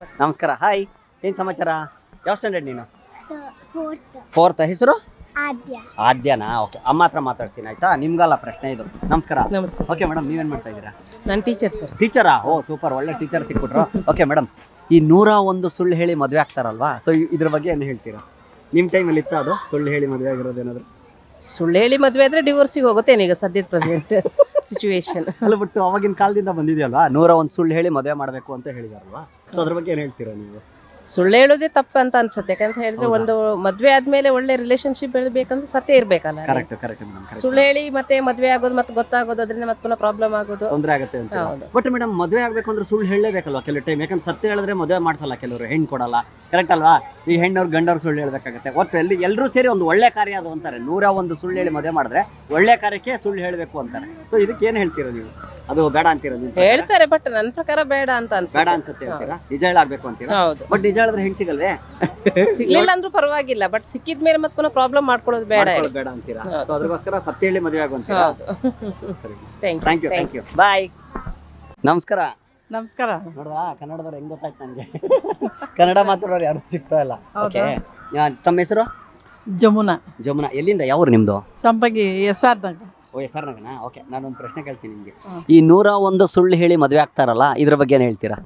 ನಮಸ್ಕಾರ ಹಾಯ್ ಏನು ಸಮಾಚಾರ ಯಾವ ಸ್ಟ್ಯಾಂಡರ್ಡ್ ನೀನು ಫೋರ್ತ್ ಫೋರ್ತ್ ಹೆಸರು ಆದ್ಯ ಆದ್ಯನಾ ಓಕೆ ಅಮ್ಮ ಹತ್ರ ಮಾತಾಡ್ತೀನಿ ಆಯ್ತಾ ನಿಮ್ಗಲ್ಲ ಪ್ರಶ್ನೆ ಇದು ನಮಸ್ಕಾರ ನಮಸ್ತೆ ಓಕೆ ಮೇಡಮ್ ನೀವೇನು ಮಾಡ್ತಾ ಇದ್ದೀರಾ ನಾನು ಟೀಚರ್ ಸರ್ ಟೀಚರಾ ಓ ಸೂಪರ್ ಒಳ್ಳೆ ಟೀಚರ್ ಸಿಕ್ಬಿಟ್ರು ಓಕೆ ಮೇಡಮ್ ಈ ನೂರ ಒಂದು ಸುಳ್ಳು ಹೇಳಿ ಮದುವೆ ಆಗ್ತಾರಲ್ವಾ ಸೊ ಇದ್ರ ಬಗ್ಗೆ ಏನು ಹೇಳ್ತೀರಾ ನಿಮ್ಮ ಟೈಮಲ್ಲಿ ಇತ್ತು ಅದು ಸುಳ್ಳು ಹೇಳಿ ಮದುವೆ ಆಗಿರೋದೇನಾದ್ರು ಸುಳ್ಳು ಹೇಳಿ ಮದುವೆ ಆದರೆ ಡಿವೋರ್ಸಿಗೆ ಹೋಗುತ್ತೇನೆ ಈಗ ಸದ್ಯದ ಪ್ರೆಸೆಂಟ್ ಸಿಚುವೇಶನ್ ಅಲ್ಲ ಬಿಟ್ಟು ಅವಾಗಿನ ಕಾಲದಿಂದ ಬಂದಿದೆಯಲ್ವಾ ನೂರ ಒಂದು ಸುಳ್ಳು ಹೇಳಿ ಮದುವೆ ಮಾಡಬೇಕು ಅಂತ ಹೇಳಿದಾರಲ್ವಾ ಸೊ ಅದ್ರ ಬಗ್ಗೆ ಏನು ಹೇಳ್ತೀರಾ ನೀವು ಸುಳ್ಳು ಹೇಳೋದೇ ತಪ್ಪು ಅಂತ ಅನ್ಸುತ್ತೆ ಯಾಕಂತ ಹೇಳಿದ್ರೆ ಹೌದಾ? ಒಂದು ಮದುವೆ ಆದ್ಮೇಲೆ ಒಳ್ಳೆ ರಿಲೇಶನ್ಶಿಪ್ ಬೆಳಬೇಕಂದ್ರೆ ಸತ್ಯ ಇರ್ಬೇಕಲ್ಲ ಕರೆಕ್ಟ್ ಕರೆಕ್ಟ್ ಮೇಡಮ್ ಸುಳ್ಳು ಹೇಳಿ ಮತ್ತೆ ಮದುವೆ ಆಗೋದು ಮತ್ತೆ ಗೊತ್ತಾಗೋದು ಅದರಿಂದ ಮತ್ತೆ ಪುನಃ ಪ್ರಾಬ್ಲಮ್ ಆಗೋದು ತೊಂದರೆ ಆಗುತ್ತೆ ಅಂತ ಹೌದು ಬಟ್ ಮೇಡಮ್ ಮದುವೆ ಆಗ್ಬೇಕು ಅಂದ್ರೆ ಸುಳ್ಳು ಹೇಳಲೇಬೇಕಲ್ವಾ ಕೆಲವು ಟೈಮ್ ಯಾಕಂದ್ರೆ ಸತ್ಯ ಹೇಳಿದ್ರೆ ಮದುವೆ ಮಾಡ್ಸಲ್ಲ ಕೆಲವರು ಹೆಣ್ಣು ಕೊಡಲ್ಲ ಕರೆಕ್ಟ್ ಅಲ್ವಾ ಈ ಹೆಣ್ಣವ್ರು ಗಂಡವ್ರು ಸುಳ್ಳು ಹೇಳ್ಬೇಕಾಗತ್ತೆ ಒಟ್ಟು ಎಲ್ಲಿ ಎಲ್ಲರೂ ಸೇರಿ ಒಂದು ಒಳ್ಳೆ ಕಾರ್ಯ ಅದು ಅಂತಾರೆ ನೂರ ಒಂದು ಸುಳ್ಳು ಹೇಳಿ ಮದುವೆ ಮಾಡಿದ್ರೆ ಒಳ್ಳೆ ಕಾರ್ಯಕ್ಕೆ ಸುಳ್ಳು ಹೇಳಬೇಕು ಅಂತಾರೆ ಸೊ ಇದಕ್ಕೆ ಏನು ಹೇಳ್ತೀರಾ ನೀವು ಅದು ಬೇಡ ಅಂತೀರಾ ನೀವು ಹೇಳ್ತಾರೆ ಬಟ್ ನನ್ನ ಪ್ರಕಾರ ಬೇಡ ಅಂತ ಬೇಡ ಅನ್ಸುತ್ತೆ ಅನ್ಸುತ್ತೆ ಅಂತೀರಾ ನಿಜ ಹೇಳಾಗ್ಬೇಕು ಅಂತೀರಾ ಹೌದು ಬಟ್ ನಿಜ ಹೇಳಿದ್ರೆ ಹೆಣ್ಣು ಸಿಗಲ್ವೇ ಸಿಗ್ಲಿಲ್ಲ ಅಂದ್ರೂ ಪರವಾಗಿಲ್ಲ ಬಟ್ ಸಿಕ್ಕಿದ ಮೇಲೆ ಮತ್ತೆ ಪುನಃ ಪ್ರಾಬ್ಲಮ್ ಮಾಡ್ಕೊಳ್ಳೋದು ಬೇಡ ಹೇಳಿ ಮಾಡ್ಕೊಳ್ಳೋದು ಬೇಡ ಅಂತೀರಾ ಹೌದು. ಸೊ ಅದಕ್ಕೋಸ್ಕರ ಸತ್ಯ ಹೇಳಿ ಮದುವೆ ಆಗುವಂತೀರಾ ಹೌದು ಸರಿ thank thank you thank you bye ನಮಸ್ಕಾರ ನಮಸ್ಕಾರ ನೋಡ್ರಾ ಕನ್ನಡದವ್ರು ಹೆಂಗ್ ಗೊತ್ತಾಯ್ತು ನನಗೆ ಕನ್ನಡ ಮಾತಾಡೋರು ಯಾರು ಸಿಗ್ತಾ ಇಲ್ಲ ಓಕೆ ಹೌದಾ? ತಮ್ಮ ಹೆಸರು ಜಮುನಾ ಜಮುನಾ ಎಲ್ಲಿಂದ ಯಾವ್ರು ನಿಮ್ದು ಸಂಪಂಗಿ ಎಸ್ ಆರ್ ನಗರ ಓ ಎಸ್ ಆರ್ ನಗನ ಓಕೆ ನಾನೊಂದು ಪ್ರಶ್ನೆ ಕೇಳ್ತೀನಿ ನಿಮಗೆ ಹಾ. ಈ ನೂರ ಒಂದು ಸುಳ್ಳು ಹೇಳಿ ಮದುವೆ ಆಗ್ತಾರಲ್ಲ ಇದ್ರ ಬಗ್ಗೆ ಏನು ಹೇಳ್ತೀರಾ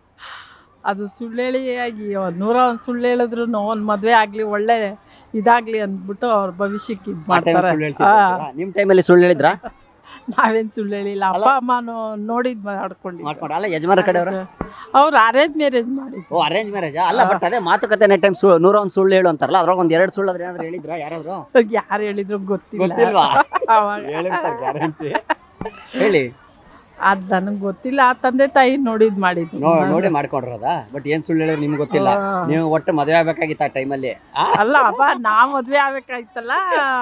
ಅದು ಸುಳ್ಳು ಹೇಳಿ ಆಗಿ ನೂರ ಒಂದು ಸುಳ್ಳು ಹೇಳಿದ್ರು ಒಂದು ಮದುವೆ ಆಗಲಿ ಒಳ್ಳೆ ಇದಾಗ್ಲಿ ಅಂದ್ಬಿಟ್ಟು ಅವ್ರ ಭವಿಷ್ಯಕ್ಕೆ ಇದು ಆ time ಮಾಡ್ತಾರೆ ಸುಳ್ಳು ಹೇಳ್ತೀರಾ ಹಾ. ನಿಮ್ಮ ಟೈಮಲ್ಲಿ ಸುಳ್ಳು ಹೇಳಿದ್ರಾ ನಾವೇನು ಸುಳ್ಳು ಹೇಳಿಲ್ಲ ಅಪ್ಪ ಅಲ್ಲ- ಅಮ್ಮನೂ ನೋಡಿದ್ ಮಾಡ್ಕೊಂಡು ಮಾಡ್ಕೊಂಡು ಅಲ್ಲ ಯಜಮಾನ ಕಡೆಯವರು ಅವ್ರು ಅರೇಂಜ್ ಮ್ಯಾರೇಜ್ ಮಾಡಿದ್ರು ಓ ಅರೇಂಜ್ ಮ್ಯಾರೇಜ್ ಅಲ್ಲ ಬಟ್ ಅದೇ ಮಾತುಕತೆ ನೆಟ್ ಟೈಮ್ ನೂರ ಒಂದು ಸುಳ್ಳು ಹೇಳು ಅಂತಾರಲ್ಲ ಅದ್ರಾಗ ಒಂದು ಎರಡು ಸುಳ್ಳು ಆದ್ರೆ ಏನಾದ್ರು ಹೇಳಿದ್ರಾ ಯಾರಾದ್ರು ಯಾರು ಹೇಳಿದ್ರು ಗೊತ್ತಿಲ್ಲ ಗೊತ್ತಿಲ್ವಾ ಅವಾಗ ಹೇಳಿರ್ತಾರೆ ಗ್ಯಾರಂಟಿ ಹೇಳಿ ಅದು ನನಗೆ ಗೊತ್ತಿಲ್ಲ ಆ ತಂದೆ ತಾಯಿ ನೋಡಿದ್ ಮಾಡಿದ್ದು ನೋ ನೋಡಿ ಮಾಡ್ಕೊಂಡ್ರದ ಬಟ್ ಏನ್ ಸುಳ್ಳು ಹೇಳಿದ್ರೆ ನಿಮ್ಗೆ ಗೊತ್ತಿಲ್ಲ ಆ. ನೀವು ಒಟ್ಟು ಮದುವೆ ಆಗ್ಬೇಕಾಗಿತ್ತು ಆ ಟೈಮಲ್ಲಿ ಅಲ್ಲ ಅಪ್ಪ ನಾ ಮದ್ವೆ ಆಗ್ಬೇಕಾಯ್ತಲ್ಲ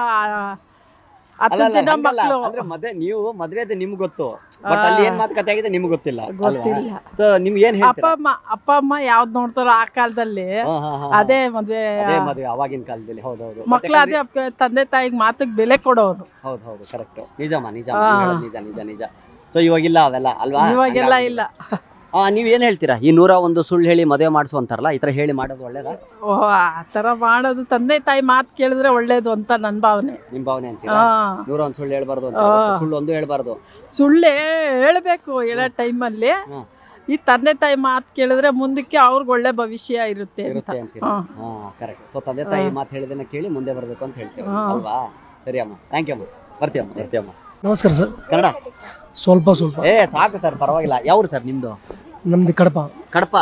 ಹತ್ತು ಜನ ಮಕ್ಕಳು ಅಂದ್ರೆ ಮದ್ವೆ ನೀವು ಮದ್ವೆದು ನಿಮ್ಗೆ ಗೊತ್ತು ಬಟ್ ಅಲ್ಲಿ ಏನ್ ಮಾತುಕತೆ ಆಗಿದೆ ನಿಮ್ಗೆ ಗೊತ್ತಿಲ್ಲ ಗೊತ್ತಿಲ್ಲ ಸೊ ನಿಮ್ಗೆ ಏನ್ ಅಪ್ಪ ಹೇಳ್ತೀರಾ ಅಮ್ಮ ಅಪ್ಪ ಅಮ್ಮ ಯಾವ್ದು ನೋಡ್ತಾರೋ ಆ ಕಾಲದಲ್ಲಿ ಹಾ, ಹಾ, ಹಾ, ಹಾ. ಅದೇ ಮದ್ವೆ ಅದೇ ಮದುವೆ ಅವಾಗಿನ ಕಾಲದಲ್ಲಿ ಹೌದು ಹೌದು ಮಕ್ಳು ಅದೇ ಅಪ್ಪ- ತಂದೆ ತಾಯಿಗೆ ಮಾತಿಗೆ ಬೆಲೆ ಕೊಡೋರು ಹೌದು ಹೌದು ಕರೆಕ್ಟ್ ನಿಜಮ್ಮ ನಿಜ ಹಾ. ನಿಜ ನಿಜ ನಿಜ ಸೊ ಇವಾಗಿಲ್ಲ ಅವೆಲ್ಲ ಅಲ್ವಾ ಇವಾಗೆಲ್ಲ ಹಂಗಾಗಿ- ಇಲ್ಲ ಆ, ನೀವ್ ಏನ್ ಹೇಳ್ತೀರಾ ಈ ನೂರ ಒಂದು ಸುಳ್ಳು ಹೇಳಿ ಮದುವೆ ಮಾಡಿಸು ಅಂತಾರಲ್ಲ ಈ ತರ ಹೇಳಿ ಮಾಡೋದು ಒಳ್ಳೇದಾ ಓ ಆ ಥರ ಮಾಡೋದು ತಂದೆ ತಾಯಿ ಮಾತು ಕೇಳಿದ್ರೆ ಒಳ್ಳೇದು ಅಂತ ನನ್ನ ಭಾವನೆ ನಿಮ್ ಭಾವನೆ ಅಂತೀರಾ ಹಾ ನೂರ ಒಂದು ಸುಳ್ಳು ಹೇಳ್ಬಾರ್ದು ಅಂತ ಹಾ. ಸುಳ್ಳು ಒಂದು ಹೇಳ್ಬಾರ್ದು ಸುಳ್ಳೆ ಹೇಳಬೇಕು ಹೇಳೋ ಟೈಮಲ್ಲಿ ಹ್ಮ್. ಈ ತಂದೆ ತಾಯಿ ಮಾತು ಕೇಳಿದ್ರೆ ಮುಂದಕ್ಕೆ ಅವ್ರಿಗೆ ಒಳ್ಳೆ ಭವಿಷ್ಯ ಇರುತ್ತೆ ಅಂತ ಇರುತ್ತೆ ಅಂತೀರಾ ಹಾ. ಹಾ ಕರೆಕ್ಟ್ ಸೊ ತಂದೆ ತಾಯಿ ಹಾ. ಮಾತು ಹೇಳಿದನ್ನ ಕೇಳಿ ಮುಂದೆ ಬರ್ಬೇಕು ಅಂತ ಹೇಳ್ತೀರಾ ಹಾ. ಅಲ್ವಾ ಸರಿ ಅಮ್ಮ ಥ್ಯಾಂಕ್ ಯು ಅಮ್ಮ ಬರ್ತೀಯಮ್ಮ ಬರ್ತೀಯಮ್ಮ ನಮಸ್ಕಾರ ಸರ್ ಕನ್ನಡ ಸ್ವಲ್ಪ ಸ್ವಲ್ಪ ಏ ಸಾಕು ಸರ್ ಪರವಾಗಿಲ್ಲ ಯಾವ್ರು ಸರ್ ನಿಮ್ದು ನಮ್ದು ಕಡಪ ಕಡಪ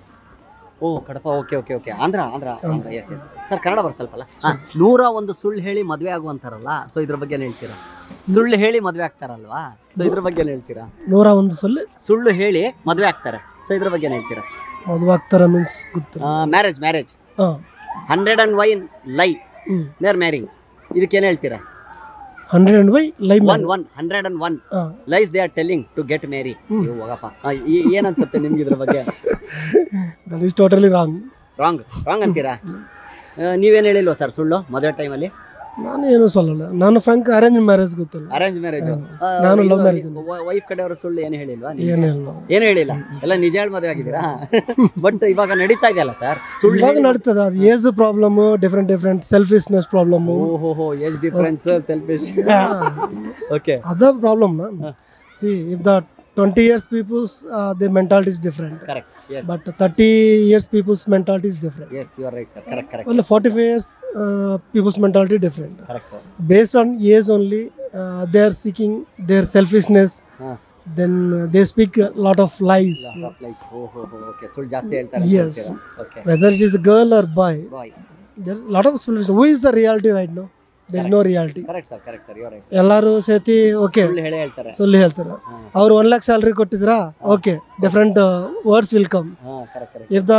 ಓ Kadapa okay okay okay Andhra Andhra Andhra yes yes sir Kannada ಬರ್ ಸ್ವಲ್ಪ ಅಲ್ಲ ಹಾ, ನೂರ ಒಂದು ಸುಳ್ಳು ಹೇಳಿ ಮದುವೆ ಆಗುವಂತಾರಲ್ಲ ಸೊ ಇದ್ರ ಬಗ್ಗೆ ಏನ್ ಹೇಳ್ತೀರಾ ಸುಳ್ಳು ಹೇಳಿ ಮದುವೆ ಆಗ್ತಾರಲ್ವಾ ಸೊ ಇದ್ರ ಬಗ್ಗೆ ಏನ್ ಹೇಳ್ತೀರಾ ನೂರ ಒಂದು ಸೊಲ್ಲೆ ಸುಳ್ಳು ಹೇಳಿ ಮದುವೆ ಆಗ್ತಾರೆ ಸೊ ಇದ್ರ ಬಗ್ಗೆ ಏನ್ ಹೇಳ್ತೀರಾ ಮದುವೆ ಆಗ್ತಾರ ಮೀನ್ಸ್ ಗೊತ್ತಿಲ್ಲ ಮ್ಯಾರೇಜ್ ಮ್ಯಾರೇಜ್ ಹಾಂ ಹಂಡ್ರೆಡ್ ಅಂಡ್ ವೈನ್ ಲೈ ಹ್ಞೂ ನೇರ್ ಮ್ಯಾರಿಂಗ್ ಇದಕ್ಕೇನು ಹೇಳ್ತೀರಾ hundred and one lies one one hundred and one ಹಾಂ lies they are telling to get marry hmm. ನೀವು ಹೋಗಪ್ಪ ಆ, ಈ- ಏನ್ ಅನ್ಸುತ್ತೆ ನಿಮ್ಗೆ ಇದ್ರ ಬಗ್ಗೆ that is totally wrong wrong wrong ಅಂತೀರಾ ಆ, ನೀವೇನ್ ಹೇಳಿಲ್ವಾ ಸರ್ ಸುಳ್ಳು ಮದುವೆ ಟೈಮಲ್ಲಿ ನಾನು ಏನು ಸೊಲ್ಲಲ್ಲ ನಾನು ಫ್ರಂಕ್ ಅರೇಂಜ್ ಮ್ಯಾರೇಜ್ ಗೊತ್ತಿಲ್ಲ ಅರೇಂಜ್ ಮ್ಯಾರೇಜ್ ನಾನು love marriage ಅಲ್ಲಿ. ವೈಫ್ ಕಡೆಯವರು ಸುಳ್ಳು ಏನು ಹೇಳಿಲ್ವಾ ನಿಮ್ಗೆ? ಏನಿಲ್ಲ ಏನು ಹೇಳಿಲ್ಲ ಎಲ್ಲ ನಿಜ ಹೇಳಿ ಮದುವೆ ಆಗಿದ್ದೀರಾ ಬಟ್ ಇವಾಗ ನಡೀತಾ ಇದೆಯಲ್ಲ ಸರ್ ಸುಳ್ಳು ಇವಾಗ ಹೇಳಿ- ನಡೀತದ ಅದು age problem different different selfishness problem ಓಹೋ ಏಜ್ ಡಿಫರೆನ್ಸ್ ಸೆಲ್ಫಿಶ್ ಓಕೆ ಅದ ಪ್ರಾಬ್ಲಮ್ ಹಾ. See if the twenty years people's the mentality is different correct yes but thirty years people's mentality is different yes you are right sir correct correct only 45 years uh, people's mentality different correct based on age only uh, they are seeking their selfishness Huh. then uh, they speak a lot of lies place ಓಹೋ okay ಸುಳ್ಳು ಜಾಸ್ತಿ ಹೇಳ್ತಾರೆ Yes. Okay whether it is a girl or boy boy there are a lot of selfishness who is the reality right now there is no reality correct sir correct sir you right ಎಲ್ಲರೂ ಸೇತಿ okay ಸುಳ್ಳು ಹೇಳೇ ಹೇಳ್ತಾರೆ ಸುಳ್ಳು ಹೇಳ್ತಾರೆ ಹಾಂ ಅವ್ರು one lakh salary ಕೊಟ್ಟಿದ್ರಾ okay different words will come ಹಾಂ correct correct if the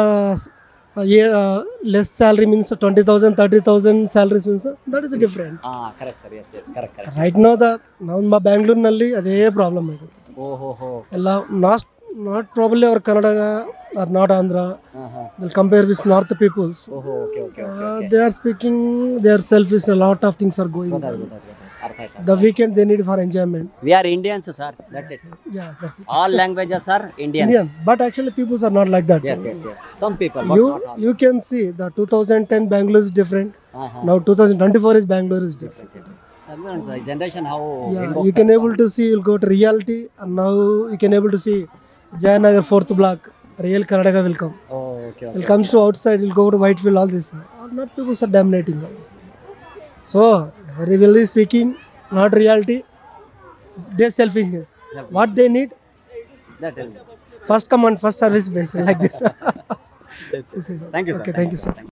less salary means twenty thousand thirty thousand salaries means that is different ಹಾಂ correct sir yes yes correct correct right no the ನಮ್ಮ ಬ್ಯಾಂಗ್ಳೂರ್ನಲ್ಲಿ ಅದೇ problem ಆಗುತ್ತೆ ಓಹೋ ಹೋ ಎಲ್ಲ not not probably ಅವ್ರ ಕನ್ನಡ ಆರ್ ನಾಟ್ ಆಂಧ್ರ ಹಾಂ ಹಾಂ will compare with north peoples ಓಹೋ okay okay okay they are speaking they are self is lot of things are going ಗೊತ್ತಾಯ್ತು ಗೊತ್ತಾಯ್ತು ಗೊತ್ತಾಯ್ತು ಅರ್ಥ ಆಯ್ತಾ The weekend they need for enjoyment. We are Indians sir that's it Yeah, that's it. All languages are Indians Indian, but actually people are not like that. Yes, yes, yes. Some people, but You not all. you can see the 2010 Bangalore is different. Uh-huh. Now 2024 is Bangalore is different. The generation how Yeah, you can able to see. You'll go to reality, and now you can able to see Jayanagar fourth block. Real Karnataka will come. Oh, okay, okay. It comes to outside. You'll go to Whitefield. All this. All not people are dominating. All this. So really speaking, not reality. Their selfishness. What they need, That tell me. first come on, first service based like this. Yes, yes. This is- Thank you, sir. Okay, thank you, sir.